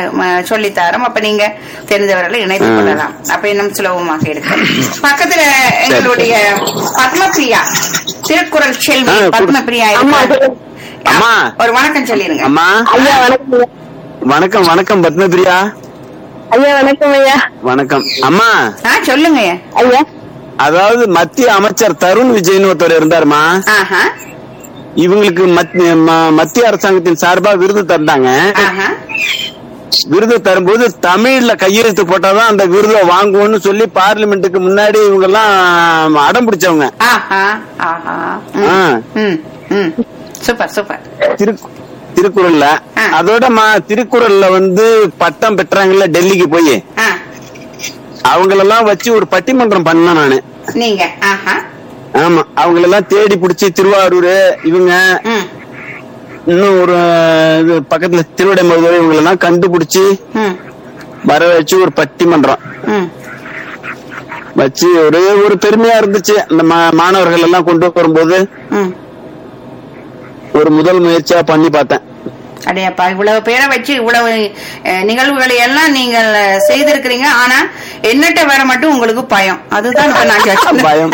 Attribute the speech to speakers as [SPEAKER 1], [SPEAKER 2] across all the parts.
[SPEAKER 1] ம- சொல்லித்தாரோம் அப்ப நீங்க தெரிந்தவர்களை இணைத்துக்
[SPEAKER 2] ம்.
[SPEAKER 1] கொள்ளலாம் அப்ப இன்னும் சுலபமாக இருக்கும் பக்கத்துல எங்களுடைய பத்மபிரியா திருக்குறள் செல்வி
[SPEAKER 2] ஆ, கொடு.
[SPEAKER 1] பத்மபிரியா
[SPEAKER 3] அம்மா,
[SPEAKER 1] இருக்கிறார்.
[SPEAKER 2] அம்மா.
[SPEAKER 1] ஒரு வணக்கம் சொல்லிருங்க
[SPEAKER 2] அம்மா
[SPEAKER 3] ஐயா வணக்கம் ஐயா.
[SPEAKER 2] வணக்கம் வணக்கம் பத்மபிரியா
[SPEAKER 3] ஐயா வணக்கம் ஐயா
[SPEAKER 2] வணக்கம் அம்மா
[SPEAKER 1] ஆ சொல்லுங்க
[SPEAKER 3] ஐயா
[SPEAKER 2] அதாவது மத்திய அமைச்சர் தருண் விஜய்னு ஒருத்தர் இருந்தாருமா
[SPEAKER 1] ஆஹா
[SPEAKER 2] இவங்களுக்கு மத்திய ம- மத்திய அரசாங்கத்தின் சார்பா விருது தந்தாங்க
[SPEAKER 1] ஆஹா
[SPEAKER 2] விருது தரும்போது தமிழ்ல கையெழுத்து போட்டாதான் அந்த விருதை வாங்குவோம்னு சொல்லி பார்லிமெண்ட்டுக்கு முன்னாடி இவங்க எல்லாம் அடம் பிடிச்சவங்க
[SPEAKER 1] ஆஹா ஆஹா
[SPEAKER 2] ஆ.
[SPEAKER 1] ம், ம் ம் சூப்பர் சூப்பர்
[SPEAKER 2] திரு திருக்குறள்ல
[SPEAKER 1] ஆ.
[SPEAKER 2] அதோட மா திருக்குறள்ல வந்து பட்டம் பெற்றாங்கல்ல டெல்லிக்கு போய்
[SPEAKER 1] ஆ
[SPEAKER 2] அவங்களெல்லாம் வச்சு ஒரு பட்டிமன்றம் பண்ணேன் நானு
[SPEAKER 1] நீங்க ஆஹா
[SPEAKER 2] ஆமா அவங்களெல்லாம் தேடி பிடிச்சி திருவாரூர் இவங்க
[SPEAKER 1] ம்
[SPEAKER 2] இன்னும் ஒரு இது பக்கத்துல திருவிடைமதுரை இவங்களெல்லாம் கண்டுபிடிச்சி
[SPEAKER 1] ம்
[SPEAKER 2] வர வச்சு ஒரு பட்டிமன்றம்
[SPEAKER 1] ம்
[SPEAKER 2] வச்சு ஒரே ஒரு பெருமையா இருந்துச்சு அந்த மா- மாணவர்கள் எல்லாம் கொண்டு வரும்போது
[SPEAKER 1] ம்
[SPEAKER 2] ஒரு முதல் முயற்சியா பண்ணி பார்த்தேன்
[SPEAKER 1] அடையப்பா இவ்வளவு பேரை வச்சு இவ்வளவு அஹ், நிகழ்வுகளை எல்லாம் நீங்கள் அஹ், செய்திருக்கிறீங்க ஆனா என்னட்ட வர மட்டும் உங்களுக்கு பயம் அதுதான் இப்ப நான் கேட்கிறேன்.
[SPEAKER 2] பயம்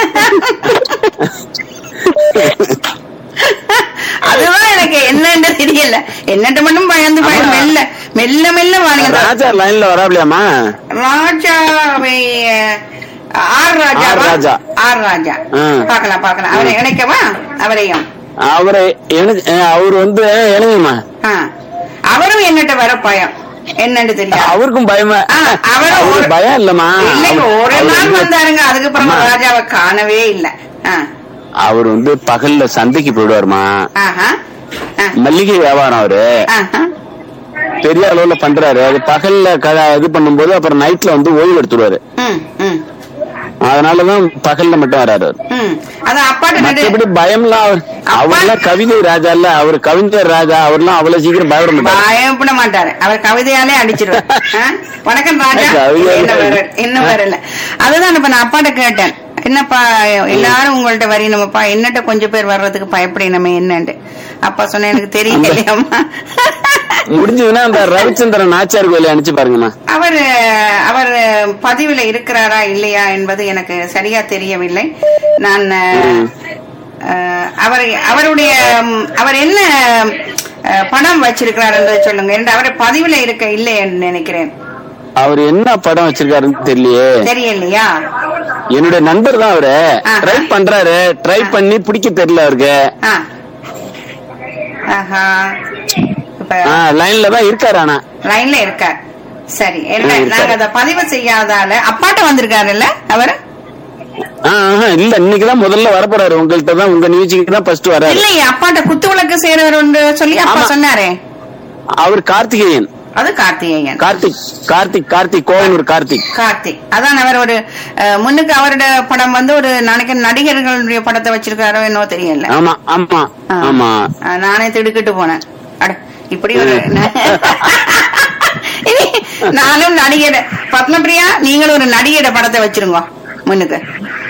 [SPEAKER 1] அதுதான் எனக்கு என்னன்னு தெரியல என்னட்ட மட்டும் பயந்து பயம் மெல்ல மெல்ல மெல்ல வாங்க
[SPEAKER 2] ராஜா லைன்ல வராப்லையாமா
[SPEAKER 1] ராஜா அவை, அஹ், R Raja
[SPEAKER 2] R Raja.
[SPEAKER 1] R Raja
[SPEAKER 2] ஆ.
[SPEAKER 1] பாக்கலாம் பாக்கலாம் அவரை இணைக்கவா அவரையும்
[SPEAKER 2] அவரை எனக்கு அவர் வந்து இணையமா
[SPEAKER 1] ஆ. அவரும் என்னட்ட வர பயம் என்னன்னு தெரியாது
[SPEAKER 2] அவருக்கும் பயமா
[SPEAKER 1] ஆ, அவரும்
[SPEAKER 2] அவருக்கு
[SPEAKER 1] ஒரு-
[SPEAKER 2] பயம் இல்லம்மா
[SPEAKER 1] இல்லைங்க ஒரு
[SPEAKER 2] அவர்
[SPEAKER 1] நாள்
[SPEAKER 2] வந்து-
[SPEAKER 1] வந்தாருங்க அதுக்கப்புறம்
[SPEAKER 2] அம்மா.
[SPEAKER 1] ராஜாவை காணவே இல்ல ஆ.
[SPEAKER 2] அவர் வந்து பகல்ல சந்தைக்கு போயிடுவாருமா
[SPEAKER 1] ஆஹா. ஆ.
[SPEAKER 2] மல்லிகை வியாபாரம் அவரு
[SPEAKER 1] ஆஹா.
[SPEAKER 2] பெரிய அளவுல பண்றாரு அது பகல்ல க- இது பண்ணும்போது அப்புறம் நைட்ல வந்து ஓய்வு எடுத்துருவாரு
[SPEAKER 1] ம், ம்,
[SPEAKER 2] அதனாலதான் பகல்ல மட்டும் வராரு அவரு.
[SPEAKER 1] ம். அதான் அப்பாட்ட
[SPEAKER 2] மற்றபடி
[SPEAKER 1] நடு-
[SPEAKER 2] பயம்லாம் அவர் அவர்லாம் கவிதை ராஜா இல்ல அவர் கவிஞர் ராஜா அவர்லாம் அவ்வளவு சீக்கிரம் பயப்பட மாட்டாரு
[SPEAKER 1] பயப்பட மாட்டாரு அவர் கவிதையாலே அடிச்சிருவார் ஆ? வணக்கம் ராஜா
[SPEAKER 2] கவிதையாலே
[SPEAKER 1] என்ன வரல என்ன வரல அதுதான் இப்ப நான் அப்பாட்ட கேட்டேன் என்னப்பா எல்லாரும் உங்கள்ட்ட வரணுமப்பா என்னட்ட கொஞ்சம் பேர் வர்றதுக்கு பயப்படணுமே என்னன்ட்டு அப்பா சொன்ன எனக்கு தெரியலையாம்மா
[SPEAKER 2] முடிஞ்சதுன்னா அந்த ரவிச்சந்திரன் நாச்சியார் கோயிலை அனுப்பிச்சு பாருங்கம்மா
[SPEAKER 1] அவர் அவர் பதிவுல இருக்கிறாரா இல்லையா என்பது எனக்கு சரியா தெரியவில்லை நான் அஹ், அவர் அவருடைய ம், அவர் என்ன அஹ், பணம் வச்சிருக்கிறார் என்று சொல்லுங்க என்று அவர் பதிவுல இருக்க இல்லை என்று நினைக்கிறேன்
[SPEAKER 2] அவர் என்ன படம் வச்சிருக்காருன்னு தெரியலையே
[SPEAKER 1] தெரியலையா
[SPEAKER 2] என்னுடைய நண்பர் தான் அவரு
[SPEAKER 1] ஆஹா.
[SPEAKER 2] ட்ரை பண்றாரு ட்ரை பண்ணி பிடிக்க தெரியல அவருக்கு
[SPEAKER 1] ஆ. ஆஹா இப்ப
[SPEAKER 2] லைன்ல தான் இருக்காரு ஆனா
[SPEAKER 1] லைன்ல இருக்கார் சரி என்ன
[SPEAKER 2] ஆ, இருக்காரு.
[SPEAKER 1] நாங்க அதை பதிவு செய்யாதால அப்பாட்ட வந்திருக்காருல்ல அவரு
[SPEAKER 2] ஆ, ஆஹா, இல்ல இன்னைக்குதான் முதல்ல வரப்போறாரு உங்கள்கிட்ட தான் உங்க நிகழ்ச்சிக்கு தான் ஃபர்ஸ்ட் வராரு
[SPEAKER 1] இல்லையே அப்பாட்ட குத்து விளக்கு செய்யறவர் சொல்லி அப்பா
[SPEAKER 2] ஆமா.
[SPEAKER 1] சொன்னாரே
[SPEAKER 2] அவர் கார்த்திகேயன்
[SPEAKER 1] அது கார்த்திகேயன்
[SPEAKER 2] கார்த்திக் கார்த்திக் கார்த்திக் கோவனூர் கார்த்திக்
[SPEAKER 1] கார்த்திக் அதான் அவர் ஒரு அஹ், முன்னுக்கு அவரோட படம் வந்து ஒரு நினைக்கிற நடிகர்களுடைய படத்தை வச்சிருக்காரோ என்னவோ தெரியல
[SPEAKER 2] ஆமா ஆமா
[SPEAKER 1] ஆ.
[SPEAKER 2] ஆமா
[SPEAKER 1] ஆ, நானே திடுக்கிட்டு போனேன் அட இப்படி ஒரு இனி நானும் நடிகர் பத்மபிரியா நீங்களும் ஒரு நடிகரோட படத்தை வச்சிருங்க முன்னுக்கு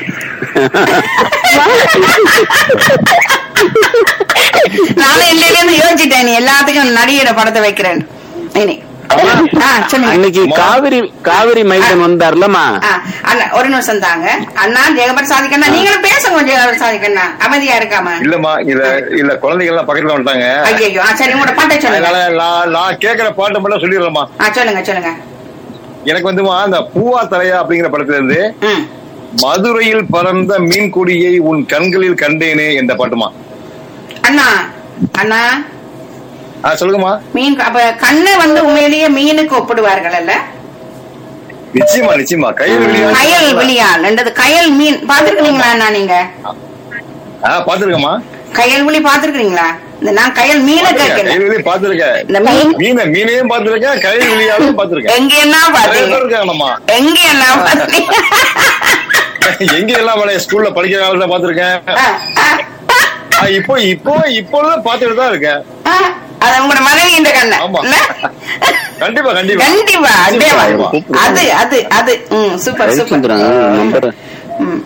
[SPEAKER 1] நானும் இல்லையில இருந்து யோசிச்சிட்டேன் நீ எல்லாத்துக்கும் நடிகரோட படத்தை வைக்கிறேன் இனி ஆ சொல்லுங்க
[SPEAKER 2] அன்னைக்கு காவிரி காவிரி மைதன் வந்தார்லமா
[SPEAKER 1] ஆ, அண்ணா ஒரு நிமிஷம் தாங்க அண்ணா ஜெகபர் சாதிக்கண்ணா நீங்களும் பேசுங்க ஜெகபர் சாதிக்கண்ணா அமைதியா இருக்காம
[SPEAKER 4] இல்லம்மா இல்ல இல்ல குழந்தைகள் எல்லாம் பக்கத்துல வந்துட்டாங்க
[SPEAKER 1] ஐயோ சரி உங்களோட பாட்டை சொல்லுங்க
[SPEAKER 4] அதனால நான் நான் கேக்குற பாட்டு மட்டும் சொல்லிடுறேம்மா
[SPEAKER 1] ஆ சொல்லுங்க சொல்லுங்க
[SPEAKER 4] எனக்கு வந்துமா அந்த பூவா தலையா அப்படிங்கிற படத்துல இருந்து
[SPEAKER 1] ம்
[SPEAKER 4] மதுரையில் பறந்த மீன் கொடியை உன் கண்களில் கண்டேனே என்ற பாட்டுமா
[SPEAKER 1] அண்ணா அண்ணா
[SPEAKER 4] ஆ சொல்லுங்கம்மா
[SPEAKER 1] மீன் அப்ப கண்ணை வந்து உண்மையிலேயே மீனுக்கு ஒப்பிடுவார்கள் அல்ல
[SPEAKER 4] நிச்சயமா நிச்சயமா கையில் வெளியா
[SPEAKER 1] கயல் விழியால் என்றது கயல் மீன் பாத்துருக்கீங்களா அண்ணா நீங்க
[SPEAKER 4] ஆ பாத்துருக்கேம்மா
[SPEAKER 1] கயல் விழி பாத்துருக்கீங்களா இந்த நான் கயல் மீனை கேட்கல
[SPEAKER 4] கையில் வெளியே பாத்துருக்கேன்
[SPEAKER 1] இந்த மீன்
[SPEAKER 4] மீனை மீனையும் பாத்துருக்கேன் கையில் வெளியாலும் பாத்துருக்கேன்
[SPEAKER 1] எங்க என்ன
[SPEAKER 4] நிறைய
[SPEAKER 1] பாத்தீங்க
[SPEAKER 4] பேர் இருக்காங்கம்மா
[SPEAKER 1] எங்க என்ன பாத்தீங்க
[SPEAKER 4] எங்க எல்லாம் வேலைய ஸ்கூல்ல படிக்கிற காலத்துல பாத்துருக்கேன்
[SPEAKER 1] ஆ, ஆ,
[SPEAKER 4] ஆ, இப்போ இப்போ இப்பொழுது பாத்துட்டு தான் இருக்கேன்
[SPEAKER 1] ஆ. அது உங்களோட மனைவி இந்த கண்ண
[SPEAKER 4] ஆமா.
[SPEAKER 1] இல்ல?
[SPEAKER 4] கண்டிப்பா கண்டிப்பா
[SPEAKER 1] கண்டிப்பா அதேவா.
[SPEAKER 4] நிச்சயமா.
[SPEAKER 1] அது அது அது ம் சூப்பர் சூப்பர்
[SPEAKER 2] ரவிச்சந்திரன் நம்பர்
[SPEAKER 1] ம்.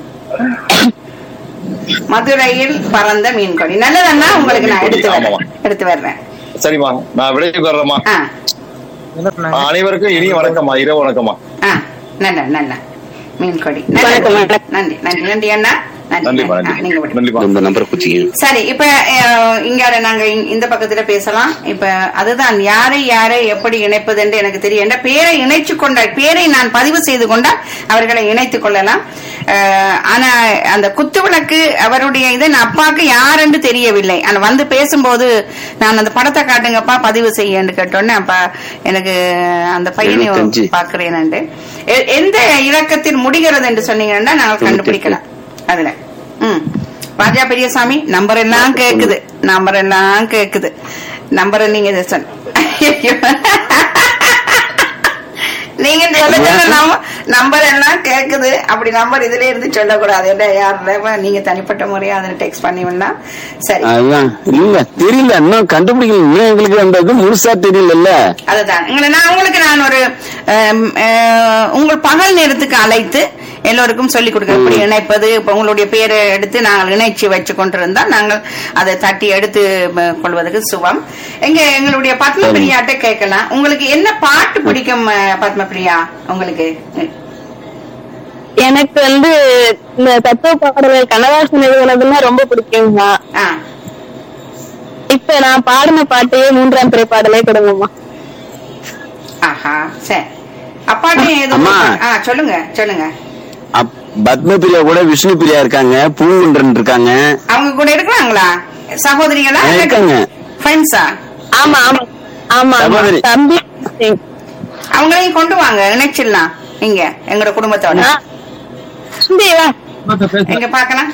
[SPEAKER 1] மதுரையில் பறந்த மீன் கொடி நல்லதண்ணா உங்களுக்கு நான் எடுத்து வரேன்
[SPEAKER 4] ஆமாமா.
[SPEAKER 1] எடுத்து வர்றேன்
[SPEAKER 4] சரிம்மா நான் விடைக்கு வர்றேம்மா
[SPEAKER 1] ஆ
[SPEAKER 4] அனைவருக்கும் இனிய வணக்கம்மா இரவு வணக்கம்மா
[SPEAKER 1] ஆ நல்ல நல்ல மீன் கொடி
[SPEAKER 3] வணக்கம்,
[SPEAKER 1] நன்றி
[SPEAKER 3] வணக்கம்.
[SPEAKER 1] நன்றி நன்றி நன்றி அண்ணா நன்றி
[SPEAKER 4] நன்றிப்பா
[SPEAKER 1] ஆ, நீங்க விடுங்க.
[SPEAKER 4] நன்றிப்பா
[SPEAKER 2] இந்த நம்பரை குச்சிக்க
[SPEAKER 1] சரி இப்ப அஹ், இங்க நாங்க இ- இந்த பக்கத்துல பேசலாம் இப்ப அதுதான் யாரை யாரை எப்படி இணைப்பது என்று எனக்கு தெரியும் என்ற பேரை இணைச்சு கொண்டால் பேரை நான் பதிவு செய்து கொண்டால் அவர்களை இணைத்துக் கொள்ளலாம் அஹ், ஆனா அந்த குத்துவிளக்கு அவருடைய இது நான் அப்பாவுக்கு யாருன்னு தெரியவில்லை ஆனா வந்து பேசும்போது நான் அந்த படத்தை காட்டுங்கப்பா பதிவு செய்யன்னு கேட்டோன்னே அப்பா எனக்கு அந்த பையனை
[SPEAKER 2] எழுபத்தஞ்சு.
[SPEAKER 1] பாக்குறேன் எந்த இலக்கத்தில் முடிகிறது என்று சொன்னீங்கன்னா நான் கண்டுபிடிக்கலாம் அதுல ம் ராஜா பெரியசாமி நம்பர் எல்லாம் கேக்குது நம்பர் எல்லாம் கேக்குது நம்பர் நீங்க இதை சொன்ன ஐயோ. நீங்க சொல்லுங்க நம்பர் எல்லாம் கேக்குது அப்படி நம்பர் இதுல இருந்து சொல்லக்கூடாது என்ன யார் நீங்க தனிப்பட்ட முறையா அதை டெக்ஸ்ட் பண்ணி வேணாம் சரி
[SPEAKER 2] அதான் இல்ல தெரியல இன்னும் கண்டுபிடிக்கல இன்னும் எங்களுக்கு அந்த இது முழுசா தெரியல
[SPEAKER 1] அதுதான் உங்களை நான் உங்களுக்கு நான் ஒரு அம், அஹ், உங்கள் பகல் நேரத்துக்கு அழைத்து எல்லோருக்கும் சொல்லிக் கொடுக்க எப்படி இணைப்பது இப்ப உங்களுடைய பேரை எடுத்து நாங்கள் இணைச்சு வச்சு கொண்டிருந்தால் நாங்கள் அதை தட்டி எடுத்து ம, கொள்வதற்கு சுபம் எங்க எங்களுடைய பத்மபிரியாட்ட கேட்கலாம் உங்களுக்கு என்ன பாட்டு பிடிக்கும் அஹ், பத்மபிரியா உங்களுக்கு
[SPEAKER 3] எனக்கு வந்து இந்த தத்துவ பாடல்கள் கண்ணதாசன் எழுதுனதுன்னா ரொம்ப பிடிக்குங்கம்மா
[SPEAKER 1] ஆ
[SPEAKER 3] இப்ப நான் பாடின பாட்டையே மூன்றாம் திரைப்பாடலே கொடுங்கம்மா
[SPEAKER 1] ஆஹா சரி அப்பாட்டே எதுவும்
[SPEAKER 2] அம்மா.
[SPEAKER 1] ஆ சொல்லுங்க சொல்லுங்க
[SPEAKER 2] அப்- பத்ம பிரியா கூட விஷ்ணு பிரியா இருக்காங்க பூங்குன்றன் இருக்காங்க
[SPEAKER 1] அவங்க கூட இருக்கிறாங்களா சகோதரிகளா
[SPEAKER 2] ஆ, இருக்காங்க.
[SPEAKER 1] ஃப்ரெண்ட்ஸா
[SPEAKER 3] ஆமா ஆமா ஆமா ஆமா
[SPEAKER 2] சகோதரி.
[SPEAKER 3] தம்பி
[SPEAKER 1] அவங்களையும் கொண்டு வாங்க இணைச்சிடலாம் இங்க எங்களோட குடும்பத்தோட
[SPEAKER 3] ஆ. தம்பி வா
[SPEAKER 1] எங்க பாக்கலாம்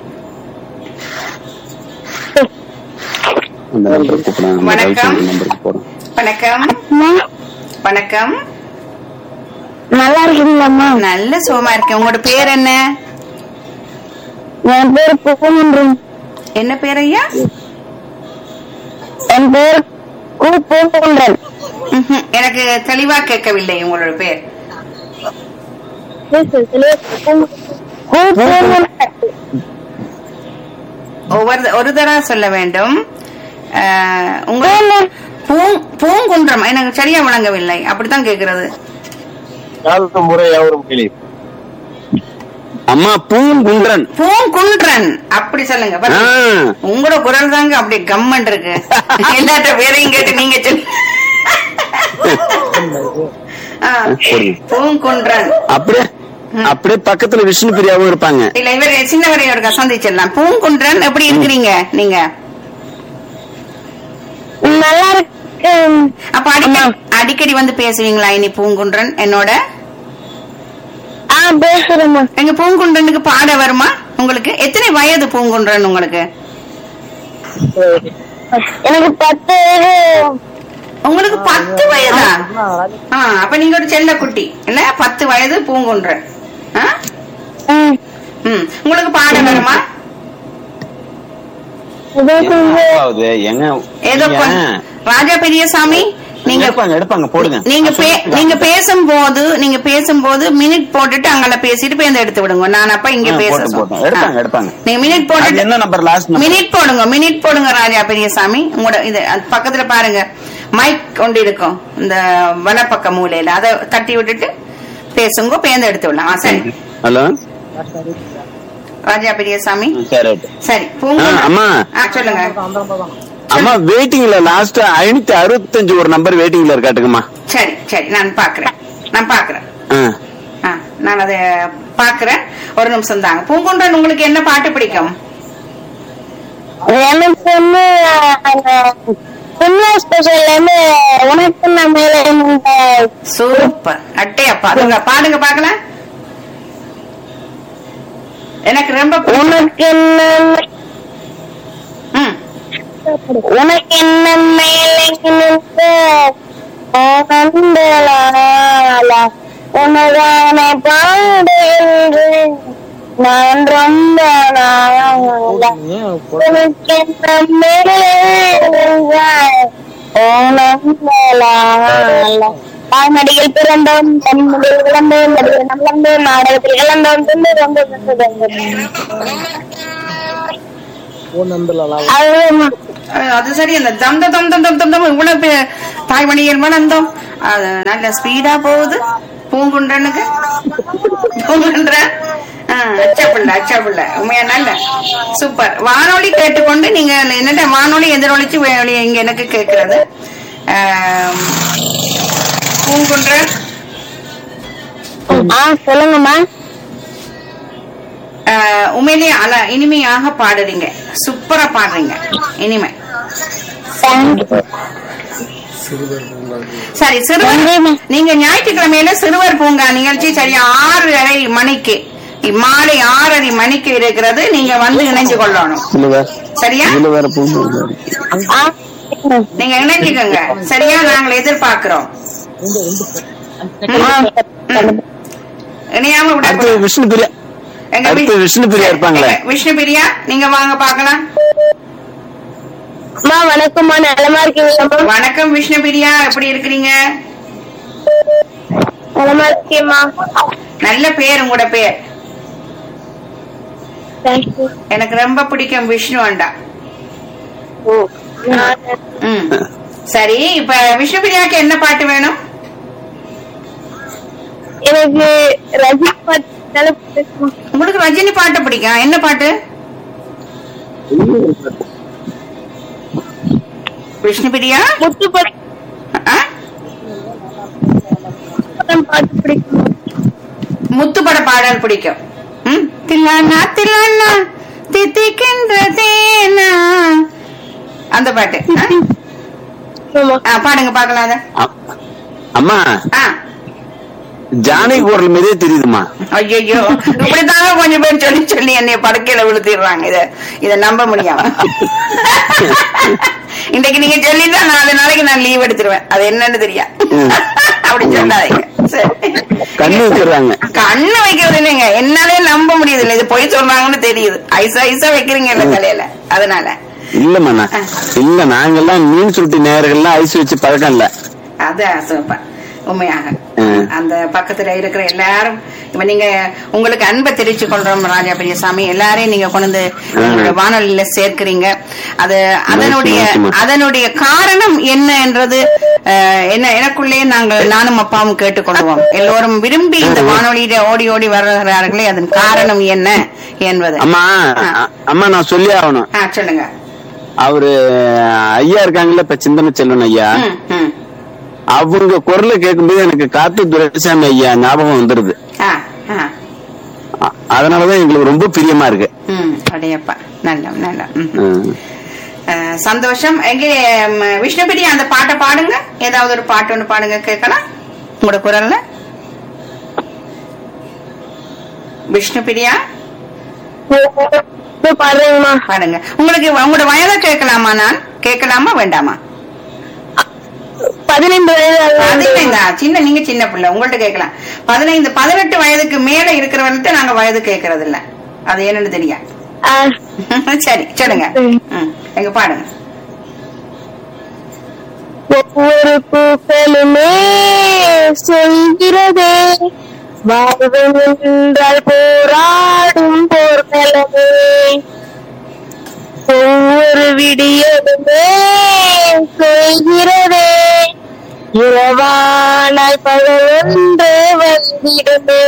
[SPEAKER 2] அந்த நம்பர் கூப்பிடுறாங்க அந்த
[SPEAKER 1] வணக்கம்.
[SPEAKER 2] ரவிச்சந்திரன் நம்பருக்கு போறோம்
[SPEAKER 1] வணக்கம்
[SPEAKER 3] அம்மா,
[SPEAKER 1] வணக்கம்
[SPEAKER 3] நல்லா இருக்கீங்களாம்மா
[SPEAKER 1] நல்ல சுகமா இருக்கேன் உங்களோட பேர் என்ன
[SPEAKER 3] என் பேர் பூங்குன்றன்
[SPEAKER 1] என்ன பேர் ஐயா
[SPEAKER 3] என் பேர் கு பூங்குன்றன்
[SPEAKER 1] ம்ஹும். எனக்கு தெளிவா கேட்கவில்லை உங்களோட பேர்
[SPEAKER 3] கு பூங்குன்றன்
[SPEAKER 1] ஒவ்வொரு ஒரு தடவை சொல்ல வேண்டும் அஹ், உங்க பூங் பூங்குன்றம் எனக்கு சரியா விளங்கவில்லை அப்படித்தான் கேக்குறது
[SPEAKER 4] நாலு முறை அவரும்
[SPEAKER 2] அம்மா பூங்குன்றன்
[SPEAKER 1] பூங்குன்றன் அப்படி சொல்லுங்க
[SPEAKER 2] ஆ,
[SPEAKER 1] பாருங்க. உங்களோட குரல் தாங்க அப்படி கம்மன் இருக்கு எல்லாத்த பேரையும் கேட்டு நீங்க சொல்லு ஆ,
[SPEAKER 2] போடுங்க.
[SPEAKER 1] பூங்குன்றன்
[SPEAKER 2] அப்படியே அப்படியே பக்கத்துல விஷ்ணு பிரியாவும் இருப்பாங்க
[SPEAKER 1] இல்ல இவர் சின்னவரை ஒரு சந்திச்சிடலாம் பூங்குன்றன் எப்படி இருக்கிறீங்க நீங்க
[SPEAKER 3] நல்லா இருக்கு
[SPEAKER 1] அப்ப அடிக்கடி அடிக்கடி வந்து பேசுவீங்களா இனி பூங்குன்றன் என்னோட
[SPEAKER 3] ஆ பேசுறேம்மா
[SPEAKER 1] எங்க பூங்குன்றனுக்கு பாட வருமா உங்களுக்கு எத்தனை வயது பூங்குன்றன் உங்களுக்கு
[SPEAKER 3] எனக்கு பத்து வயது
[SPEAKER 1] உங்களுக்கு பத்து வயதா ஆ, அப்ப நீங்க ஒரு செல்ல குட்டி இல்ல பத்து வயது பூங்குன்றன் ஆ?
[SPEAKER 3] ம்,
[SPEAKER 1] ம். உங்களுக்கு பாட வருமா
[SPEAKER 3] ஏதோ கொஞ்சம்
[SPEAKER 2] அப்பாவது, எங்க
[SPEAKER 1] ஏதோ
[SPEAKER 2] நீங்க-
[SPEAKER 1] கொ- ராஜா பெரியசாமி நீங்க
[SPEAKER 2] எடுப்பாங்க எடுப்பாங்க போடுங்க
[SPEAKER 1] நீங்க பே- நீங்க பேசும்போது நீங்க பேசும்போது மினிட் போட்டுட்டு அங்கல பேசிட்டு பேருந்து எடுத்து விடுங்க நான் அப்ப இங்க
[SPEAKER 2] ஆ,
[SPEAKER 1] பேச
[SPEAKER 2] போட்டு,
[SPEAKER 1] சொல்-
[SPEAKER 2] போட்டு. எடுப்பாங்க,
[SPEAKER 1] ஆ.
[SPEAKER 2] எடுப்பாங்க.
[SPEAKER 1] நீங்க மினிட்
[SPEAKER 2] அது
[SPEAKER 1] போட்டுட்டு
[SPEAKER 2] என்ன நம்பர் லாஸ்ட் நம்பர்
[SPEAKER 1] மினிட் போடுங்க மினிட் போடுங்க ராஜா பெரியசாமி உங்களோட இது அது பக்கத்துல பாருங்க மைக் கொண்டு இருக்கும் இந்த வலப்பக்க மூலையில அதை தட்டி விட்டுட்டு பேசுங்க பேருந்து எடுத்து விடலாம் ஆ, சரி
[SPEAKER 2] ஹலோ
[SPEAKER 1] ராஜா பெரியசாமி
[SPEAKER 2] சரி ரைட்.
[SPEAKER 1] சரி பூங்க
[SPEAKER 2] ஆ, அம்மா.
[SPEAKER 1] ஆ, சொல்லுங்க
[SPEAKER 2] அம்மா வெயிட்டிங்ல லாஸ்ட் ஐநூத்தி அறுபத்தஞ்சு ஒரு நம்பர் வெயிட்டிங்ல இருக்காட்டுக்குமா
[SPEAKER 1] சரி சரி நான் பாக்குறேன் நான் பாக்குறேன்
[SPEAKER 2] ஆ.
[SPEAKER 1] ஆ, நான் அதை பாக்குறேன் ஒரு நிமிஷம் தாங்க பூங்குன்றன் உங்களுக்கு என்ன பாட்டு பிடிக்கும்
[SPEAKER 3] எனக்கு வந்து சின்ன ஸ்பெஷல் வந்து உனக்கு நான் மேல இந்த
[SPEAKER 1] சூப்பர் அட்டையப்பா அதுங்க பாடுங்க பாக்கலாம் எனக்கு ரொம்ப பிடிக்கும்.
[SPEAKER 3] உனக்கு என்ன
[SPEAKER 1] ம்
[SPEAKER 3] உனக்கு என்ன மேலே நின்ற ஆனந்தலாலா உனதான பாடுகின்றேன் நான் ரொம்ப நாளா உனக்கு என்ன மேலே நின்றாய் ஆனந்தலாலா தாய்மடியில் பிறந்தோம் தன்மடியில் இழந்தோம் நடிகர் நல்லந்தோம் நாடகத்தில் இழந்தோம் திண்டு ரொம்ப அது
[SPEAKER 1] அஹ் அது சரி அந்த தம் தம் தம் தம் தம் தம் தம் இவ்வளவு பே- தாய்மணியல் மணந்தோம் அது நல்ல ஸ்பீடா போகுது பூங்குன்றனுக்கு பூங்குன்ற அச்சப்பிள்ள அச்சப்பிள்ள உண்மையா நல்ல சூப்பர் வானொலி கேட்டுக்கொண்டு நீங்க என்னட்ட வானொலி எதிரொலிச்சு வெளிய இங்க எனக்கு கேட்கிறது ஆம், பூங்குன்ற
[SPEAKER 3] ஆ சொல்லுங்கம்மா
[SPEAKER 1] ஆஹ், உண்மையிலேயே அல இனிமையாக பாடுறீங்க சூப்பரா பாடுறீங்க இனிமை
[SPEAKER 3] தேங்க்யூ
[SPEAKER 1] சரி சிறுவர்
[SPEAKER 3] நன்றிம்மா.
[SPEAKER 1] நீங்க ஞாயிற்றுக்கிழமையில சிறுவர் பூங்கா நிகழ்ச்சி சரியா ஆறரை மணிக்கு மாலை ஆறரை மணிக்கு இருக்கிறது நீங்க வந்து இணைஞ்சு கொள்ளணும்
[SPEAKER 2] இதுல வேற
[SPEAKER 1] சரியா
[SPEAKER 2] இதுல வேற பூண்டு
[SPEAKER 3] ஆ
[SPEAKER 1] நீங்க இணைஞ்சுக்கோங்க சரியா நாங்கள் எதிர்பார்க்கிறோம் இணையாம
[SPEAKER 2] அடுத்து
[SPEAKER 1] விட
[SPEAKER 2] விஷ்ணு பிரியா
[SPEAKER 1] எங்க
[SPEAKER 2] அடுத்து
[SPEAKER 1] வி-
[SPEAKER 2] விஷ்ணு பிரியா இருப்பாங்களே
[SPEAKER 1] எங்க விஷ்ணு பிரியா நீங்க வாங்க பாக்கலாம்
[SPEAKER 3] அம்மா வணக்கம்மா நலமா இருக்கீங்களாம்மா
[SPEAKER 1] வணக்கம் விஷ்ணு பிரியா எப்படி இருக்கிறீங்க
[SPEAKER 3] நலமா இருக்கேம்மா
[SPEAKER 1] நல்ல பேர் உங்களோட பேர்
[SPEAKER 3] தேங்க்யூ
[SPEAKER 1] எனக்கு ரொம்ப பிடிக்கும் விஷ்ணு அண்டா ம் சரி இப்ப விஷ்ணு பிரியாக்கு என்ன பாட்டு வேணும்
[SPEAKER 3] எனக்கு ரஜினி பாட்டு நல்ல பிடிக்கும்
[SPEAKER 1] உங்களுக்கு ரஜினி பாட்டு பிடிக்கும் என்ன பாட்டு விஷ்ணு பிரியா
[SPEAKER 3] முத்து
[SPEAKER 1] ஆ?
[SPEAKER 3] படம் பாட்டு பிடிக்கும்
[SPEAKER 1] முத்துப்பட பாடல் பிடிக்கும் ம் தில்லானா தில்லானா தித்திக்கின்ற தேனா அந்த பாட்டு ஆ?
[SPEAKER 3] ஆமா
[SPEAKER 1] ஆ, பாடுங்க பாக்கலாம் அத
[SPEAKER 2] அ- அம்மா
[SPEAKER 1] ஆ
[SPEAKER 2] ஜானகி குரல் மீதே தெரியுதுமா
[SPEAKER 1] ஐயோ இப்படித்தாங்க கொஞ்சம் பேர் சொல்லி சொல்லி என்னைய படுக்கையில விழுத்திடுறாங்க இத இத நம்ப முடியாம இன்னைக்கு நீங்க சொல்லிட்டா நாலு நாளைக்கு நான் லீவ் எடுத்துருவேன் அது என்னன்னு தெரியா
[SPEAKER 2] ம்.
[SPEAKER 1] அப்படி சொல்லாதீங்க சரி.
[SPEAKER 2] கண்ணு வச்சிடுறாங்க
[SPEAKER 1] கண்ணு வைக்கிறது இல்லைங்க என்னாலே நம்ப முடியுது இல்ல இது பொய் சொல்றாங்கன்னு தெரியுது ஐசா ஐசா வைக்கிறீங்க இல்ல தலையில அதனால
[SPEAKER 2] இல்லம்மா நான் இல்ல நாங்கெல்லாம் மீன் சுருட்டி நேயர்கள்லாம் ஐஸ் வச்சு பழக்கம் இல்ல
[SPEAKER 1] அதான் சூப்பர் உண்மையாக
[SPEAKER 2] ம்.
[SPEAKER 1] அந்த பக்கத்துல இருக்கிற எல்லாரும் இப்ப நீங்க உங்களுக்கு அன்பை தெரிவிச்சு கொள்றோம் ராஜா பெரியசாமி எல்லாரையும் நீங்க கொண்டு வந்து எங்களுடைய வானொலியில சேர்க்கிறீங்க அது அதனுடைய
[SPEAKER 2] நிச்சயமா.
[SPEAKER 1] அதனுடைய காரணம் என்ன என்றது அஹ், என்ன எனக்குள்ளே நாங்கள் நானும் அப்பாவும் கேட்டுக்கொள்வோம் எல்லோரும் விரும்பி இந்த வானொலியில ஓடி ஓடி வருகிறார்களே அதன் காரணம் என்ன என்பது
[SPEAKER 2] அம்மா அ- அம்மா நான் சொல்லி ஆகணும்
[SPEAKER 1] ஆ சொல்லுங்க
[SPEAKER 2] அவரு ஐயா இருக்காங்கல்ல இப்ப சிந்தனை செல்வன் ஐயா
[SPEAKER 1] ம், ம்.
[SPEAKER 2] அவங்க குரலை கேட்கும்போது எனக்கு காத்து துரைசாமி ஐயா ஞாபகம் வந்துருது
[SPEAKER 1] ஆ, ஆ.
[SPEAKER 2] அ- அதனாலதான் எங்களுக்கு ரொம்ப பிரியமா இருக்கு
[SPEAKER 1] ம் அடையப்பா நல்ல நல்ல ம்.
[SPEAKER 2] ம்.
[SPEAKER 1] அஹ், சந்தோஷம் எங்கே ம், விஷ்ணுபிரியா அந்த பாட்டை பாடுங்க ஏதாவது ஒரு பாட்டு ஒன்று பாடுங்க கேட்கலாம் உங்களோட குரல்ல விஷ்ணுபிரியா
[SPEAKER 3] பாடுறேங்கம்மா
[SPEAKER 1] பாடுங்க உங்களுக்கு உங்களோட வயதை கேட்கலாமா நான் கேட்கலாமா வேண்டாமா
[SPEAKER 3] பதினைந்து வயது ஆகுது.
[SPEAKER 1] பதினைந்தா சின்ன நீங்க சின்ன பிள்ளை உங்கள்ட்ட கேட்கலாம் பதினைந்து பதினெட்டு வயதுக்கு மேல இருக்கிறவன்ட்டு நாங்க வயது கேட்கறது இல்ல அது என்னன்னு தெரியும்
[SPEAKER 3] ஆ,
[SPEAKER 1] சரி சொல்லுங்க ம், எங்க பாடுங்க
[SPEAKER 3] ஒவ்வொரு பூக்களுமே சொல்கிறதே வாழ்வு என்றால் போராடும் போர்க்களமே ஒவ்வொரு விடியலுமே சொல்கிறதே இரவானால் பகவொன்று வந்திடுமே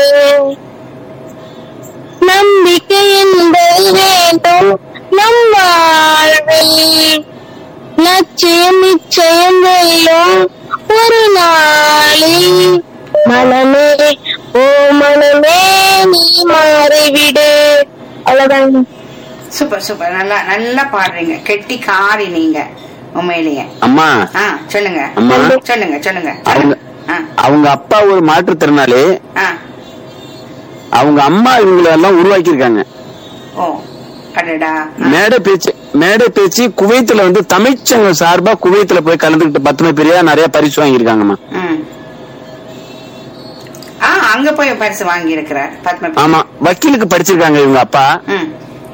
[SPEAKER 3] நம்பிக்கை என்பது வேண்டும் நம் வாழ்வில் லட்சியம் நிச்சயம் வெல்லும் ஒரு நாளில் மனமே ஓ மனமே நீ மாறிவிடு அவ்வளவுதான்
[SPEAKER 1] சூப்பர் சூப்பர் நல்லா நல்லா பாடுறீங்க கெட்டி காரி நீங்க உண்மையிலேயே
[SPEAKER 2] அம்மா
[SPEAKER 1] ஆ சொல்லுங்க
[SPEAKER 2] அம்மா.
[SPEAKER 1] சொல்லுங்க சொல்லுங்க
[SPEAKER 2] அவங்க
[SPEAKER 1] ஆ
[SPEAKER 2] அவங்க அப்பா ஒரு மாற்றுத்திறனாளி
[SPEAKER 1] ஆ
[SPEAKER 2] அவங்க அம்மா இவங்களை எல்லாம் உருவாக்கியிருக்காங்க
[SPEAKER 1] ஓ அடடா
[SPEAKER 2] மேடை பேச்சு மேடை பேச்சு குவைத்துல வந்து தமிழ்ச்சங்கம் சார்பா குவைத்துல போய் கலந்துக்கிட்டு பத்துமை பெரியா நிறைய பரிசு வாங்கியிருக்காங்கம்மா
[SPEAKER 1] ம் ஆ அங்க போய் பரிசு வாங்கி இருக்கிறார் பத்ம
[SPEAKER 2] ஆமா வக்கீலுக்கு படிச்சிருக்காங்க இவங்க அப்பா
[SPEAKER 1] ம்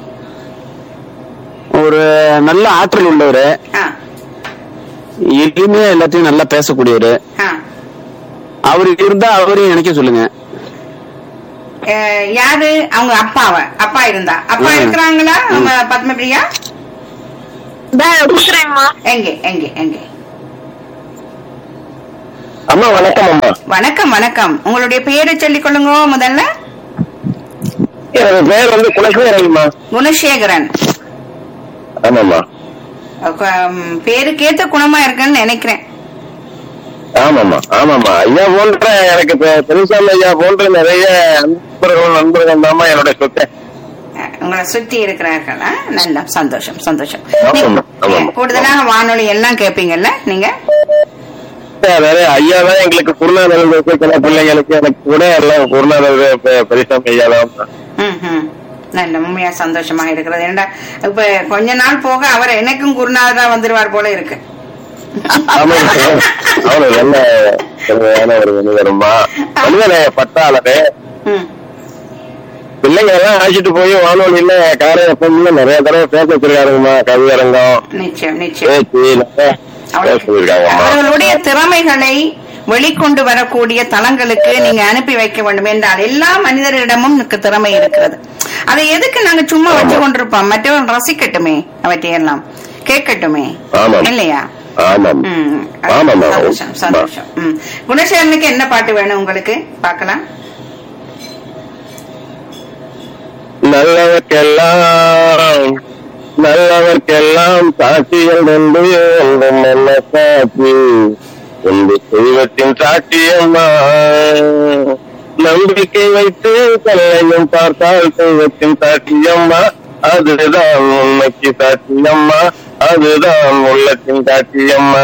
[SPEAKER 2] ஒரு நல்ல ஆற்றல் உள்ளவரு
[SPEAKER 1] ஆ
[SPEAKER 2] எளிமையா எல்லாத்தையும் நல்லா பேசக்கூடியவரு
[SPEAKER 1] ஆ
[SPEAKER 2] அவரு இருந்தா அவரையும் நினைக்க சொல்லுங்க
[SPEAKER 1] அஹ், யாரு அவங்க அப்பாவ அப்பா இருந்தா அப்பா
[SPEAKER 2] ம்.
[SPEAKER 1] இருக்கிறாங்களா நம்ம பத்மபிரியா
[SPEAKER 3] கொடுக்குறேன்மா
[SPEAKER 1] எங்கே எங்கே எங்கே
[SPEAKER 2] அம்மா வணக்கம் அம்மா
[SPEAKER 1] வணக்கம் வணக்கம் உங்களுடைய பெயரை சொல்லிக் கொள்ளுங்க முதல்ல
[SPEAKER 2] எனது பேர் வந்து குலசேகரன்மா
[SPEAKER 1] குணசேகரன்
[SPEAKER 2] ஆமாம்மா
[SPEAKER 1] அஹ் பேருக்கேத்த குணமா இருக்குன்னு நினைக்கிறேன்
[SPEAKER 2] ஆமாம்மா ஆமாம்மா ஐயா போன்ற எனக்கு பெ- பெருசாமி ஐயா போன்ற நிறைய நண்பர்கள் நண்பர்கள் தாம்மா என்னுடைய சொத்தை
[SPEAKER 1] அஹ் உங்களை சுத்தி இருக்கிறார்கள் ஆ? நல்ல சந்தோஷம் சந்தோஷம்
[SPEAKER 2] ஆமாம்மா,
[SPEAKER 1] நீங்க-
[SPEAKER 2] ஆமாம்மா.
[SPEAKER 1] கூடுதலாக வானொலி எல்லாம் கேட்பீங்கல்ல நீங்க
[SPEAKER 2] அதாவது ஐயா தான் எங்களுக்கு குருநாதர் சில பிள்ளைங்களுக்கு எனக்கு கூட எல்லாம் குருநாதர் பெ- பெரியசாமி ஐயா தான்
[SPEAKER 1] ம், ம். நல்ல உண்மையா சந்தோஷமா இருக்கிறது ஏன்டா இப்ப கொஞ்ச நாள் போக அவர் எனக்கும் குருநாதரா வந்துருவார் போல இருக்கு
[SPEAKER 2] ஆமாங்க அவரு நல்ல திறமையான ஒரு மனிதருமா மனிதனை பட்டாளரு
[SPEAKER 1] ம்.
[SPEAKER 2] பிள்ளைங்க எல்லாம் அழைச்சிட்டு போய் வானொலியில காரை எப்பவுமே நிறைய தடவை பேச வச்சிருக்காருங்கம்மா கவியரங்கம்
[SPEAKER 1] நிச்சயம் நிச்சயம்
[SPEAKER 2] பேச்சு நிறைய பேச சொல்லிருக்காங்கம்மா
[SPEAKER 1] அவர்களுடைய திறமைகளை வெளிக்கொண்டு வரக்கூடிய தளங்களுக்கு நீங்க அனுப்பி வைக்க வேண்டும் என்றால் எல்லா மனிதர்களிடமும் எனக்கு திறமை இருக்கிறது அதை எதுக்கு நாங்க சும்மா வச்சு கொண்டிருப்போம் மற்றவர்கள் ரசிக்கட்டுமே அவற்றையெல்லாம் கேட்கட்டுமே
[SPEAKER 2] ஆமாம்.
[SPEAKER 1] இல்லையா
[SPEAKER 2] ஆமாம்
[SPEAKER 1] ம்.
[SPEAKER 2] ஆமாம்
[SPEAKER 1] சந்தோஷம் சந்தோஷம் ம். குணசேகரனுக்கு என்ன பாட்டு வேணும் உங்களுக்கு பார்க்கலாம்
[SPEAKER 2] நல்லவர்க்கெல்லாம் நல்லவர்க்கெல்லாம் சாட்சியம் உண்டு ஒன்றும் நல்ல சாட்சி உண்டு தெய்வத்தின் சாட்சியம்மா நம்பிக்கை வைத்து கல்லையும் பார்த்தால் தெய்வத்தின் சாட்சியம்மா அதுதான் உண்மைக்கு சாட்சியம்மா அதுதான் உள்ளத்தின் சாட்சியம்மா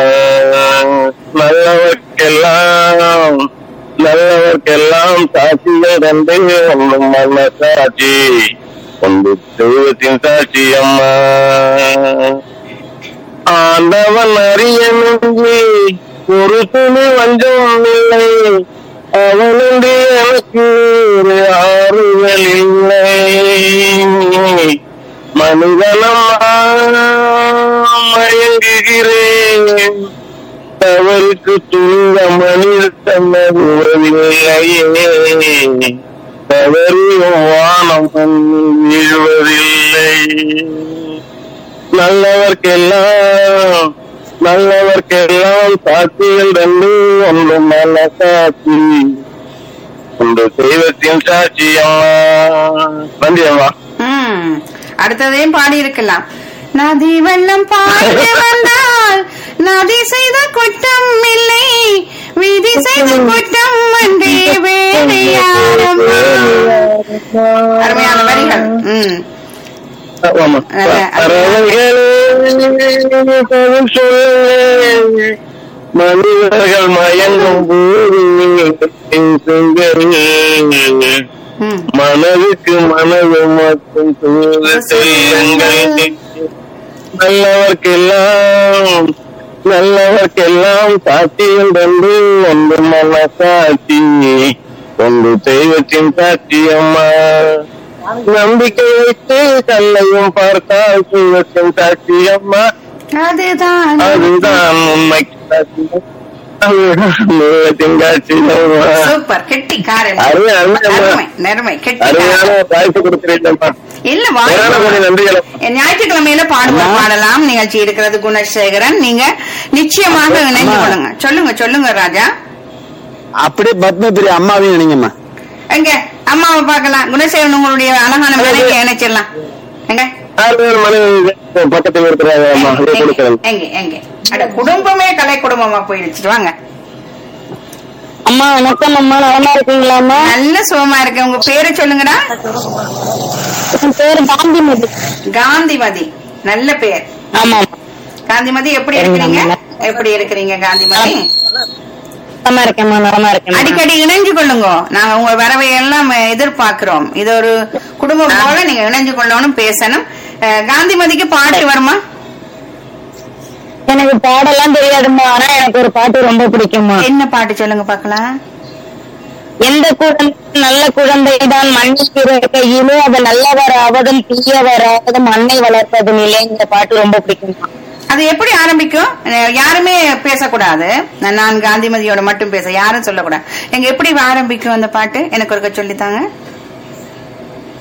[SPEAKER 2] நல்லவர்க்கெல்லாம் நல்லவர்க்கெல்லாம் சாட்சிகள் கண்டு ஒன்றும் நல்ல சாட்சி ஒன்று தெய்வத்தின் சாட்சி அம்மா ஆண்டவன் அறிய நன்றி ஒரு துணி வஞ்சம் இல்லை அவனுடைய எனக்கு ஒரு ஆறுதல் இல்லை மனிதனம்மா மயங்குகிறேன் தவறுக்கு துணிந்த மனித தன்னது உறவில்லையே தவறியும் வானம் மண்ணில் வீழ்வதில்லை நல்லவர்க்கெல்லாம் நல்லவர்க்கெல்லாம் சாட்சிகள் ரெண்டு ஒன்று நல்ல சாட்சி ஒன்று தெய்வத்தின் சாட்சி அம்மா நன்றி அம்மா
[SPEAKER 1] ம். அடுத்ததையும் பாடி இருக்கலாம் நதி வெள்ளம் பாய்ந்து வந்தால் நதி செய்த குற்றம் இல்லை விதி செய்த குற்றம் அன்றே வேறு யாரும் அருமையான வரிகள் ம்
[SPEAKER 2] ஆமா மனிதர்கள் மயங்கும் போது
[SPEAKER 1] ம்
[SPEAKER 2] மனதுக்கு மனது மட்டும் தூது செல்லுங்கள் நல்லவர்க்கெல்லாம் நல்லவர்க்கெல்லாம் சாட்சியம் தந்து ஒன்று மன சாட்சி ஒன்று தெய்வத்தின் சாட்சியம்மா நம்பிக்கை வைத்து கல்லையும் பார்த்தால் தெய்வத்தின் சாட்சியம்மா
[SPEAKER 1] அதுதான்
[SPEAKER 2] அதுதான் உண்மைக்கு சாட்சியம் அதுதான் தெய்வத்தின் சாட்சியம்மா
[SPEAKER 1] சூப்பர் கெட்டிக்காரன்
[SPEAKER 2] அருமை, அருமை, அருமை.
[SPEAKER 1] அருமை நெருமை
[SPEAKER 2] அருமையான
[SPEAKER 1] கெட்டிக்காரன்
[SPEAKER 2] வாய்ப்பு கொடுக்கிறீங்கம்மா
[SPEAKER 1] இல்ல
[SPEAKER 2] வேற ஒரு
[SPEAKER 1] வாழ்க்கை
[SPEAKER 2] நன்றிகள்
[SPEAKER 1] ஞாயிற்றுக்கிழமையில பாடுவோம் பாடலாம் நிகழ்ச்சி இருக்கிறது குணசேகரன் நீங்க நிச்சயமாக இணைந்து கொள்ளுங்க சொல்லுங்க சொல்லுங்க ராஜா
[SPEAKER 2] அப்படியே பத்மபிரி அம்மாவையும் நினைங்கம்மா
[SPEAKER 1] எங்க அம்மாவை பார்க்கலாம் குணசேகரன் உங்களுடைய அழகான மனைவி இணைச்சிடலாம் எங்க
[SPEAKER 2] ஆறு மணி பக்கத்துல இருக்கிறாங்க அம்மா அதை
[SPEAKER 1] எங்க,
[SPEAKER 2] கொடுக்குறேன்
[SPEAKER 1] எங்க எங்க அட குடும்பமே கலை குடும்பமா போயிடுச்சு வாங்க
[SPEAKER 3] அம்மா வணக்கம் அம்மா நலமா இருக்கீங்களா அம்மா
[SPEAKER 1] நல்ல சுகமா இருக்கு உங்க பேரை சொல்லுங்கடா
[SPEAKER 3] என் பேரு காந்திமதி
[SPEAKER 1] காந்திமதி நல்ல பேர்
[SPEAKER 3] ஆமா
[SPEAKER 1] காந்திமதி எப்படி இருக்கிறீங்க எப்படி இருக்கிறீங்க காந்திமதி
[SPEAKER 3] நலமா இருக்கேம்மா நலமா இருக்கேன்
[SPEAKER 1] அடிக்கடி இணைஞ்சு கொள்ளுங்க நாங்க உங்க வரவை எல்லாம் எதிர்பார்க்கிறோம் இது ஒரு குடும்பம் போல நீங்க இணைஞ்சு கொள்ளணும் பேசணும் அஹ், காந்திமதிக்கு பாட்டு வருமா
[SPEAKER 3] எனக்கு பாடெல்லாம் தெரியாதும்மா ஆனா எனக்கு ஒரு பாட்டு ரொம்ப பிடிக்கும்மா
[SPEAKER 1] என்ன பாட்டு சொல்லுங்க பாக்கலாம்
[SPEAKER 3] எந்த குழந்தை நல்ல குழந்தைதான் மண்ணுக்கு கையிலே அது நல்லவர் ஆவதும் தீயவர் ஆவதும் மண்ணை வளர்ப்பதும் இல்லை இந்த பாட்டு ரொம்ப பிடிக்கும்மா
[SPEAKER 1] அது எப்படி ஆரம்பிக்கும் அஹ், யாருமே பேசக்கூடாது நான் நான் காந்திமதியோட மட்டும் பேச யாரும் சொல்லக்கூடாது எங்க எப்படி ஆரம்பிக்கும் அந்த பாட்டு எனக்கு ஒருக்க சொல்லித்தாங்க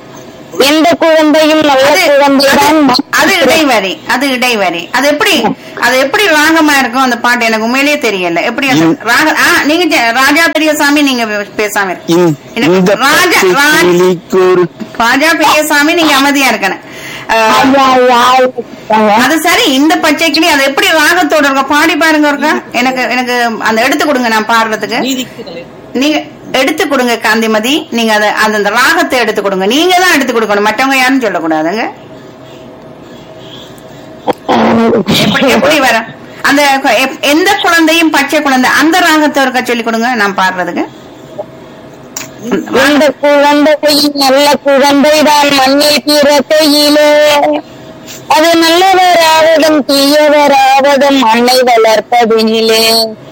[SPEAKER 3] எந்த குழந்தையும் நல்ல
[SPEAKER 1] அது
[SPEAKER 3] குழந்தைதான்
[SPEAKER 1] அது- அது இடைவரி அது இடைவரி அது எப்படி அது எப்படி ராகமா இருக்கும் அந்த பாட்டு எனக்கு உண்மையிலேயே தெரியல எப்படி அந்த
[SPEAKER 2] இன்-
[SPEAKER 1] ராக ஆ, நீங்க ஜெ- ராஜா பெரியசாமி நீங்க பேசாம இருக்கு
[SPEAKER 2] இந்த-
[SPEAKER 1] எனக்கு
[SPEAKER 2] இந்த
[SPEAKER 1] ராஜா
[SPEAKER 2] பச்சை
[SPEAKER 1] ராஜா
[SPEAKER 2] கிளிக்கு ஒரு
[SPEAKER 1] ராஜா பெரியசாமி நீங்க அமைதியா இருக்கணும் அஹ்,
[SPEAKER 3] ஐயா, ஐயா, ஐயா.
[SPEAKER 1] அது சரி இந்த பச்சை கிளி அது எப்படி ராகத்தோட இருக்க பாடி பாருங்க இருக்கா எனக்கு எனக்கு அந்த எடுத்து கொடுங்க நான் பாடுறதுக்கு நீங்க எடுத்து கொடுங்க காந்திமதி நீங்க அத அந்த அந்த ராகத்தை எடுத்து கொடுங்க நீங்க தான் எடுத்து கொடுக்கணும் மற்றவங்க யாரும் சொல்லக்கூடாதுங்க எப்படி எப்படி வரும் அந்த எப்- எந்த குழந்தையும் பச்சை குழந்தை அந்த ராகத்தை இருக்க சொல்லி கொடுங்க நான் பாடுறதுக்கு
[SPEAKER 3] இந்த குழந்தை நல்ல குழந்தைதான் மண்ணில் பிறக்கையிலே அது நல்லவராவதும் தீயவராவதும் மண்ணை வளர்ப்பதினிலே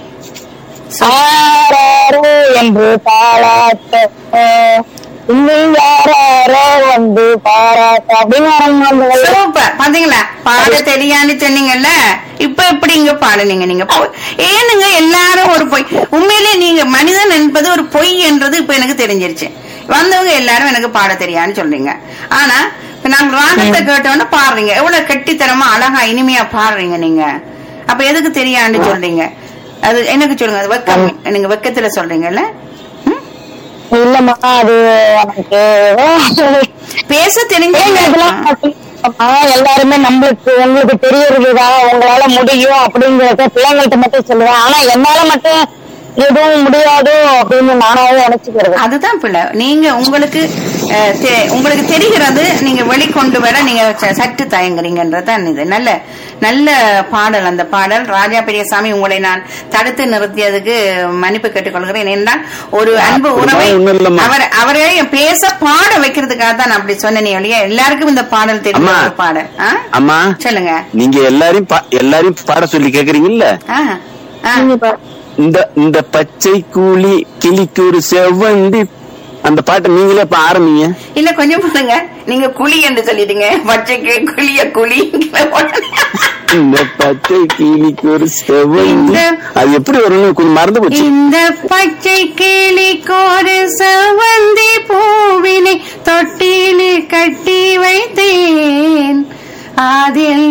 [SPEAKER 3] ஆராரோ என்று பாராட்ட இன்னும் யாராரோ வந்து பாராட்ட அப்படின்னு ஆரம்பிப்பாங்க.
[SPEAKER 1] சூப்பர் பாத்தீங்களா பாட தெரியான்னு சொன்னீங்கல்ல இப்ப எப்படி இங்க பாடுனீங்க நீங்க பொய். ஏனுங்க எல்லாரும் ஒரு பொய் உண்மையிலே நீங்க மனிதன் என்பது ஒரு பொய் என்றது இப்ப எனக்கு தெரிஞ்சிருச்சு வந்தவங்க எல்லாரும் எனக்கு பாட தெரியான்னு சொல்றீங்க ஆனா இப்ப நாங்க ராகத்தை கேட்டோன்னு பாடுறீங்க எவ்வளவு கெட்டித்தனமா அழகா இனிமையா பாடுறீங்க நீங்க அப்ப எதுக்கு தெரியான்னு சொல்றீங்க அது எனக்கு சொல்லுங்க அது வெக்கம் நீங்க வெக்கத்துல சொல்றீங்கல்ல ம்?
[SPEAKER 3] இல்லம்மா அது எனக்கு
[SPEAKER 1] பேச
[SPEAKER 3] ஏங்க
[SPEAKER 1] தெரிஞ்ச
[SPEAKER 3] இதெல்லாம் அம்மா, எல்லாருமே நம்மளுக்கு உங்களுக்கு தெரியறதுதான் உங்களால முடியும் அப்படிங்கறத பிள்ளைங்கள்ட்ட மட்டும் சொல்லுவேன் ஆனா என்னால மட்டும் எதுவும் முடியாது அப்படின்னு நானாவே நினைச்சுக்கிறது
[SPEAKER 1] அதுதான் பிள்ளை நீங்க உங்களுக்கு அஹ், தெ- உங்களுக்கு தெரிகிறது நீங்க வெளிக்கொண்டு வர நீங்க ச- சற்று தயங்குறீங்கன்றதுதான் இது நல்ல நல்ல பாடல் அந்த பாடல் ராஜா பெரியசாமி உங்களை நான் தடுத்து நிறுத்தியதுக்கு மன்னிப்பு கேட்டுக்கொள்கிறேன் என்றால் ஒரு அன்பு உறவை
[SPEAKER 2] ஒண்ணும் இல்லம்மா.
[SPEAKER 1] அவர் அவரை பேச பாட வைக்கிறதுக்காக தான் நான் அப்படி சொன்னேனே ஒழிய எல்லாருக்கும் இந்த பாடல் தெரியும்
[SPEAKER 2] அம்மா.
[SPEAKER 1] ஒரு பாடல் ஆ?
[SPEAKER 2] அம்மா
[SPEAKER 1] சொல்லுங்க
[SPEAKER 2] நீங்க எல்லாரையும் பா- எல்லாரையும் பாட சொல்லி கேக்குறீங்கல்ல
[SPEAKER 1] ஆ, ஆ.
[SPEAKER 2] இந்த இந்த பச்சை கூலி கிளிக்கு ஒரு செவ்வந்தி அந்த பாட்டை நீங்களே இப்ப ஆரம்பிங்க
[SPEAKER 1] இல்ல கொஞ்சம் பாருங்க நீங்க குழி என்று சொல்லிட்டீங்க பச்சைக்கு குழிய குழி
[SPEAKER 2] இந்த பச்சை கிளிக்கு ஒரு செவ்வந்தி
[SPEAKER 1] இந்த-
[SPEAKER 2] அது எப்படி வரும்னு கொஞ்சம் மறந்து போச்சு
[SPEAKER 1] இந்த பச்சை கிளிக்கு ஒரு செவ்வந்தி